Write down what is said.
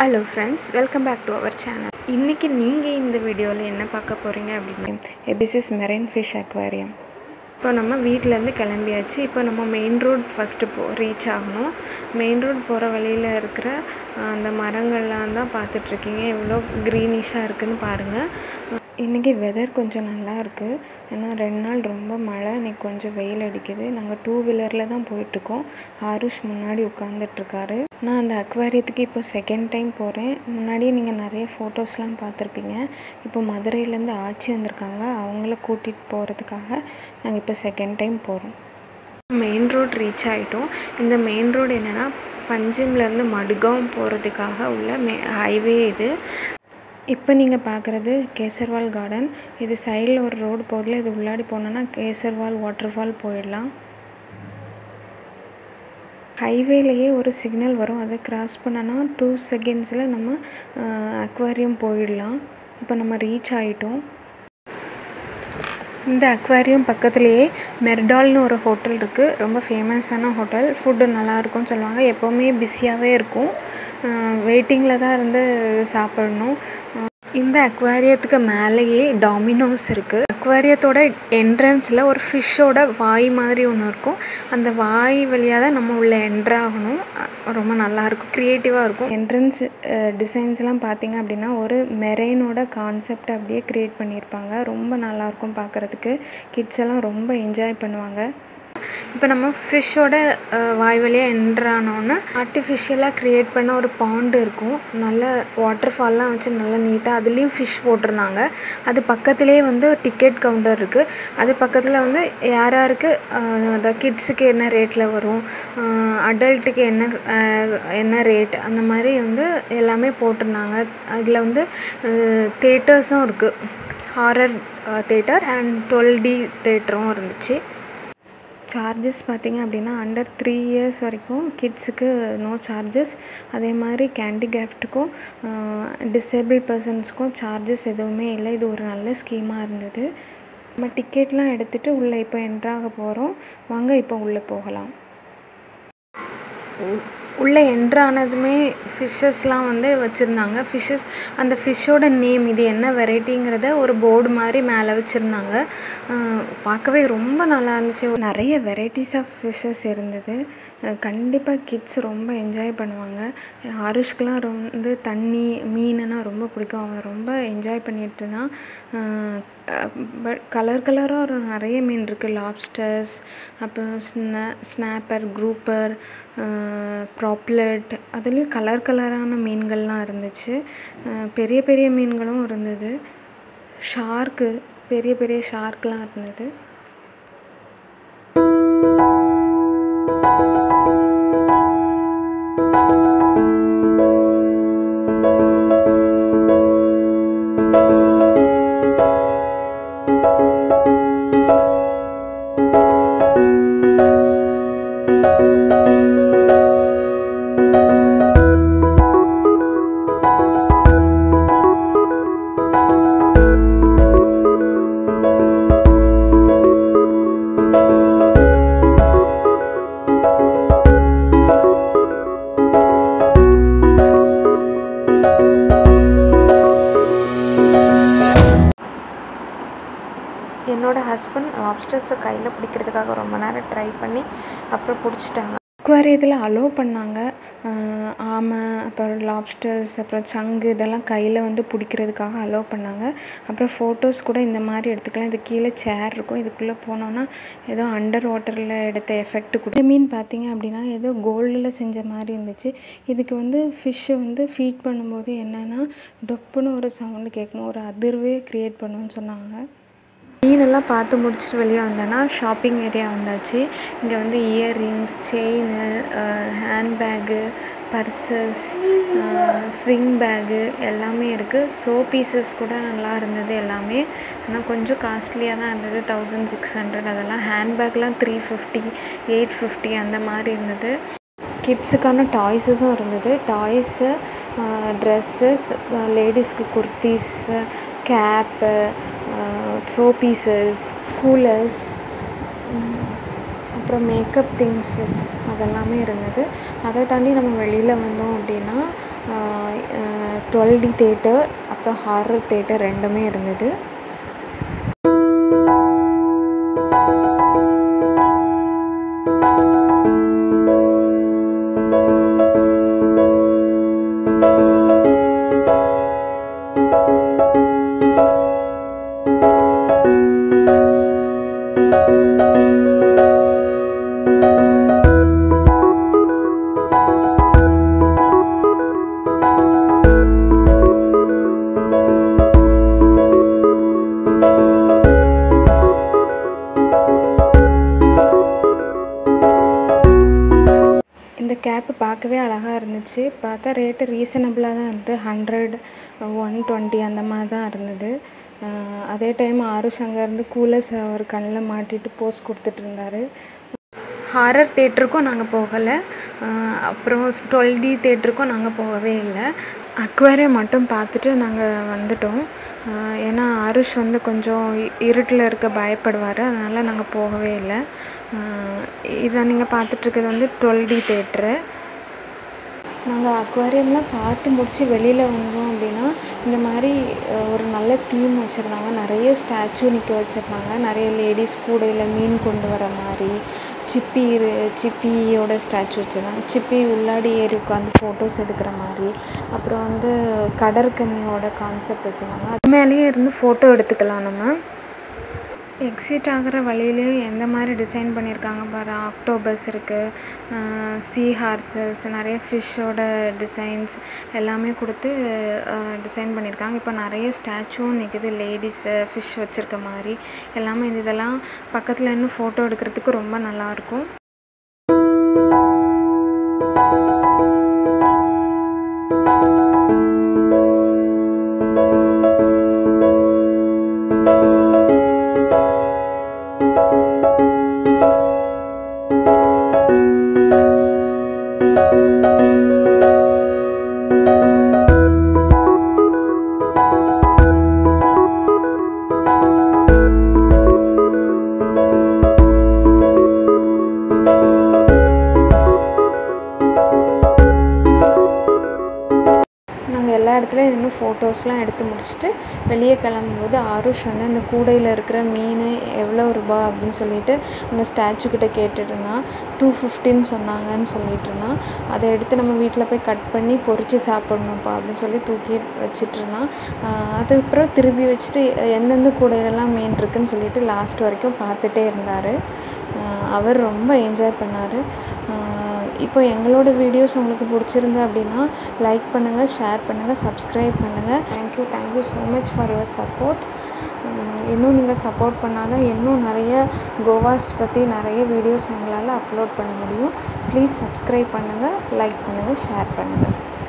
hello friends welcome back to our channel இன்றைக்கி நீங்கள் இந்த வீடியோவில் என்ன பார்க்க போகிறீங்க அப்படின்னு எபிசிஸ் மெரைன் ஃபிஷ் அக்வாரியம் இப்போ நம்ம வீட்டிலேருந்து கிளம்பியாச்சு இப்போ நம்ம மெயின் ரோட் ஃபஸ்ட்டு போ ரீச் ஆகணும் மெயின் ரோட் போகிற வழியில் இருக்கிற அஹ், அந்த மரங்கள்லாம் தான் பார்த்துட்ருக்கீங்க எவ்வளோ க்ரீனிஷாக இருக்குன்னு பாருங்கள் இன்றைக்கி வெதர் கொஞ்சம் நல்லா இருக்குது ஏன்னா ரெண்டு நாள் ரொம்ப மழை இன்னைக்கு கொஞ்சம் வெயில் அடிக்குது நாங்கள் டூ வீலரில் தான் போயிட்டுருக்கோம் ஆருஷ் முன்னாடி உட்காந்துட்ருக்காரு நான் அந்த அக்வாரியத்துக்கு இப்போ செகண்ட் டைம் போகிறேன் முன்னாடியே நீங்கள் நிறைய ஃபோட்டோஸ்லாம் பார்த்துருப்பீங்க இப்போ மதுரையிலேருந்து ஆச்சி வந்திருக்காங்க அவங்கள கூட்டிகிட்டு போகிறதுக்காக நாங்கள் இப்போ செகண்ட் டைம் போகிறோம் மெயின் ரோட் ரீச் ஆகிட்டோம் இந்த மெயின் ரோடு என்னென்னா பஞ்சிம்லேருந்து மடுகாம் போகிறதுக்காக உள்ள மே ஹைவே இது இப்போ நீங்கள் பார்க்குறது கேசர்வால் கார்டன் இது சைடில் ஒரு ரோடு போதில் இது உள்ளாடி போனோன்னா கேசர்வால் வாட்டர் ஃபால் போயிடலாம் ஹைவேலையே ஒரு சிக்னல் வரும் அதை கிராஸ் பண்ணனா டூ செகண்ட்ஸில் நம்ம அக்வாரியம் போயிடலாம் இப்போ நம்ம ரீச் ஆகிட்டோம் இந்த அக்வாரியம் பக்கத்துலேயே மெர்டால்னு ஒரு ஹோட்டல் இருக்குது ரொம்ப ஃபேமஸான ஹோட்டல் ஃபுட்டு நல்லா இருக்கும்னு சொல்லுவாங்க எப்போவுமே பிஸியாகவே இருக்கும் வெயிட்டிங்கில் தான் இருந்து சாப்பிடணும் அஹ் இந்த அக்வாரியத்துக்கு மேலேயே டாமினோஸ் இருக்குது அக்வாரியத்தோட என்ட்ரன்ஸில் ஒரு ஃபிஷ்ஷோட வாய் மாதிரி ஒன்று இருக்கும் அந்த வாய் வழியாக தான் நம்ம உள்ள என்ட்ரு ஆகணும் அஹ் ரொம்ப நல்லாயிருக்கும் க்ரியேட்டிவாக இருக்கும் என்ட்ரன்ஸ் டிசைன்ஸ்லாம் பார்த்தீங்க அப்படின்னா ஒரு மெரெயினோட கான்செப்ட் அப்படியே க்ரியேட் பண்ணியிருப்பாங்க ரொம்ப நல்லாயிருக்கும் பார்க்குறதுக்கு கிட்ஸ் எல்லாம் ரொம்ப என்ஜாய் பண்ணுவாங்க இப்போ நம்ம ஃபிஷ்ஷோட வாய் வழியாக என்ட்ரானோன்னு ஆர்டிஃபிஷியலாக க்ரியேட் பண்ண ஒரு பாண்டு இருக்கும் நல்ல வாட்டர் ஃபால்லாம் வச்சு நல்லா நீட்டாக அதுலேயும் ஃபிஷ் போட்டிருந்தாங்க அது பக்கத்துலேயே வந்து டிக்கெட் கவுண்டர் இருக்குது அது பக்கத்தில் வந்து யார் யாருக்கு அந்த கிட்ஸுக்கு என்ன ரேட்டில் வரும் அடல்ட்டுக்கு என்ன அஹ், என்ன ரேட் அந்த மாதிரி வந்து எல்லாமே போட்டிருந்தாங்க அதில் வந்து தேட்டர்ஸும் இருக்குது horror theatre and twelve D தேட்டரும் இருந்துச்சு சார்ஜஸ் பார்த்தீங்க அப்படின்னா அண்டர் த்ரீ இயர்ஸ் வரைக்கும் கிட்ஸுக்கு நோ சார்ஜஸ் அதே மாதிரி கேண்டி கிஃப்ட்டுக்கும் டிசேபிள் பர்சன்ஸ்க்கும் சார்ஜஸ் எதுவுமே இல்லை இது ஒரு நல்ல ஸ்கீமாக இருந்தது நம்ம டிக்கெட்லாம் எடுத்துகிட்டு உள்ளே இப்போ என்ட்ராக போகிறோம் வாங்க இப்போ உள்ளே போகலாம் உ- உள்ளே என்ட்ரு ஆனதுமே ஃபிஷ்ஷஸ்லாம் வந்து வச்சுருந்தாங்க ஃபிஷ்ஷஸ் அந்த ஃபிஷ்ஷோட நேம் இது என்ன வெரைட்டிங்கிறத ஒரு போர்டு மாதிரி மேலே வச்சுருந்தாங்க பார்க்கவே ரொம்ப நல்லா இருந்துச்சு நிறைய வெரைட்டிஸ் ஆஃப் ஃபிஷ்ஷஸ் இருந்தது கண்டிப்பாக கிட்ஸ் ரொம்ப என்ஜாய் பண்ணுவாங்க ஆருஷ்க்கெலாம் வந்து தண்ணி மீனுன்னா ரொம்ப பிடிக்கும் அவன் ரொம்ப என்ஜாய் பண்ணிட்டு இருந்தான் பட் கலர் கலராக ஒரு நிறைய மீன் இருக்குது லாப்ஸ்டர்ஸ் அப்புறம் ஸ்னா ஸ்னாப்பர் குரூப்பர் ப்ராப்லெட் அதுலேயும் கலர் கலரான மீன்கள்லாம் இருந்துச்சு அஹ் பெரிய பெரிய மீன்களும் இருந்தது ஷார்க்கு பெரிய பெரிய ஷார்க்லாம் இருந்தது என்னோட ஹஸ்பண்ட் லாப்ஸ்டர்ஸை கையில் பிடிக்கிறதுக்காக ரொம்ப நேரம் ட்ரை பண்ணி அப்புறம் பிடிச்சிட்டாங்க அக்வாரியத்தில் அலோவ் பண்ணாங்க ஆஹ் ஆமை அப்புறம் லாப்ஸ்டர்ஸ் அப்புறம் சங்கு இதெல்லாம் கையில் வந்து பிடிக்கிறதுக்காக அலோவ் பண்ணாங்க அப்புறம் ஃபோட்டோஸ் கூட இந்த மாதிரி எடுத்துக்கலாம் இது கீழே சேர் இருக்கும் இதுக்குள்ளே போனோன்னா ஏதோ அண்டர் வாட்டரில் எடுத்த எஃபெக்ட் கூட இந்த மீன் பார்த்தீங்க அப்படின்னா ஏதோ கோல்டில் செஞ்ச மாதிரி இருந்துச்சு இதுக்கு வந்து ஃபிஷ்ஷை வந்து ஃபீட் பண்ணும்போது என்னென்னா டொப்புன்னு ஒரு சவுண்டு கேட்கணும் ஒரு அதிர்வே க்ரியேட் பண்ணுன்னு சொன்னாங்க மீனெல்லாம் பார்த்து முடிச்சுட்டு வெளியே வந்தேன்னா ஷாப்பிங் ஏரியா வந்தாச்சு இங்கே வந்து earrings chain handbag purses swing bag எல்லாமே இருக்குது சோ பீசஸ் கூட நல்லா இருந்தது எல்லாமே ஆனால் கொஞ்சம் காஸ்ட்லியாக தான் இருந்தது தௌசண்ட் சிக்ஸ் ஹண்ட்ரட் அதெல்லாம் ஹேண்ட்பேக்லாம் த்ரீ ஃபிஃப்டி எயிட் ஃபிஃப்டி அந்த மாதிரி இருந்தது கிட்ஸுக்கான டாய்ஸஸும் இருந்தது டாய்ஸு ட்ரெஸ்ஸஸ் லேடிஸ்க்கு kurtis cap so pieces coolers அப்புறம் மேக்கப் திங்ஸஸ் அதெல்லாமே இருந்தது அதை தாண்டி நம்ம வெளியில் வந்தோம் அப்படின்னா டுவெல் டி தேட்டர் அப்புறம் ஹாரர் தேட்டர் ரெண்டுமே இருந்தது இந்த கேப்பு பார்க்கவே அழகாக இருந்துச்சு பார்த்தா ரேட்டு ரீசனபிளாக தான் இருந்தது ஹண்ட்ரட் ஒன் டுவெண்ட்டி அந்த மாதிரி தான் இருந்தது அஹ் அதே டைம் ஆருஷ் அங்கேருந்து கூலர்ஸ் அவர் கண்ணில் மாட்டிட்டு போஸ் கொடுத்துட்டு இருந்தாரு ஹாரர் தேட்டருக்கும் நாங்கள் போகலை அப்புறம் டுவெல் டி தேட்டருக்கும் நாங்கள் போகவே இல்லை அக்வேரியம் மட்டும் பார்த்துட்டு நாங்கள் வந்துட்டோம் அஹ் ஏன்னா ஆருஷ் வந்து கொஞ்சம் இ- இருட்டில் இருக்க பயப்படுவார் அதனால் நாங்கள் போகவே இல்லை அஹ் இதை நீங்கள் பார்த்துட்ருக்கிறது வந்து டுவெல் டி தேட்ரு நாங்கள் அக்வாரியம்லாம் பார்த்து முடித்து வெளியில் வந்தோம் அப்படின்னா இந்த மாதிரி அஹ், ஒரு நல்ல தீம் வச்சுருந்தாங்க நிறைய ஸ்டாச்சு நிற்க வச்சுருந்தாங்க நிறைய லேடிஸ் கூடையில் மீன் கொண்டு வர மாதிரி சிப்பி இரு சிப்பியோட ஸ்டாச்சு வச்சுருந்தாங்க சிப்பி உள்ளாடி ஏறி உட்காந்து ஃபோட்டோஸ் எடுக்கிற மாதிரி அப்புறம் வந்து கடற்கன்னியோட கான்செப்ட் வச்சுருந்தாங்க அது மேலேயே இருந்து ஃபோட்டோ எடுத்துக்கலாம் நம்ம எக்ஸிட் ஆகிற வழியிலையும் எந்த மாதிரி டிசைன் பண்ணியிருக்காங்க பாரு ஆக்டோபஸ் இருக்குது சீ ஹார்சஸ் நிறைய ஃபிஷ்ஷோட டிசைன்ஸ் எல்லாமே கொடுத்து டிசைன் பண்ணியிருக்காங்க இப்போ நிறைய ஸ்டாச்சுவும் நிற்குது லேடிஸு ஃபிஷ் வச்சுருக்க மாதிரி எல்லாமே இந்த இதெல்லாம் பக்கத்தில் இன்னும் ஃபோட்டோ எடுக்கிறதுக்கு ரொம்ப நல்லாயிருக்கும் நாங்கள் எல்லா இடத்துலையும் நின்று ஃபோட்டோஸ்லாம் எடுத்து முடிச்சுட்டு வெளியே கிளம்பும்போது ஆருஷ் வந்து அந்த கூடையில் இருக்கிற மீன் எவ்வளோ ரூபா அப்படின்னு சொல்லிட்டு அந்த ஸ்டாச்சு கிட்ட கேட்டுட்டு இருந்தான் டூ ஃபிஃப்டின்னு சொன்னாங்கன்னு சொல்லிட்டு இருந்தான் அதை எடுத்து நம்ம வீட்டில் போய் கட் பண்ணி பொரிச்சு சாப்பிட்ணும்ப்பா அப்படின்னு சொல்லி தூக்கி வச்சிட்டு இருந்தான் ஆஹ் அதுக்கப்புறம் திருப்பி வச்சுட்டு எந்தெந்த கூடையிலலாம் மீன் இருக்குன்னு சொல்லிட்டு லாஸ்ட் வரைக்கும் பார்த்துட்டே இருந்தார் அவர் ரொம்ப என்ஜாய் பண்ணார் இப்போ எங்களோட வீடியோஸ் உங்களுக்கு பிடிச்சிருந்து அப்படின்னா லைக் பண்ணுங்கள் ஷேர் பண்ணுங்கள் சப்ஸ்கிரைப் பண்ணுங்கள் thank you thank you so much for your support இன்னும் நீங்கள் சப்போர்ட் பண்ணால் தான் இன்னும் நிறைய கோவாஸ் பற்றி நிறைய வீடியோஸ் எங்களால் அப்லோட் பண்ண முடியும் ப்ளீஸ் சப்ஸ்கிரைப் பண்ணுங்கள் லைக் பண்ணுங்கள் ஷேர் பண்ணுங்கள்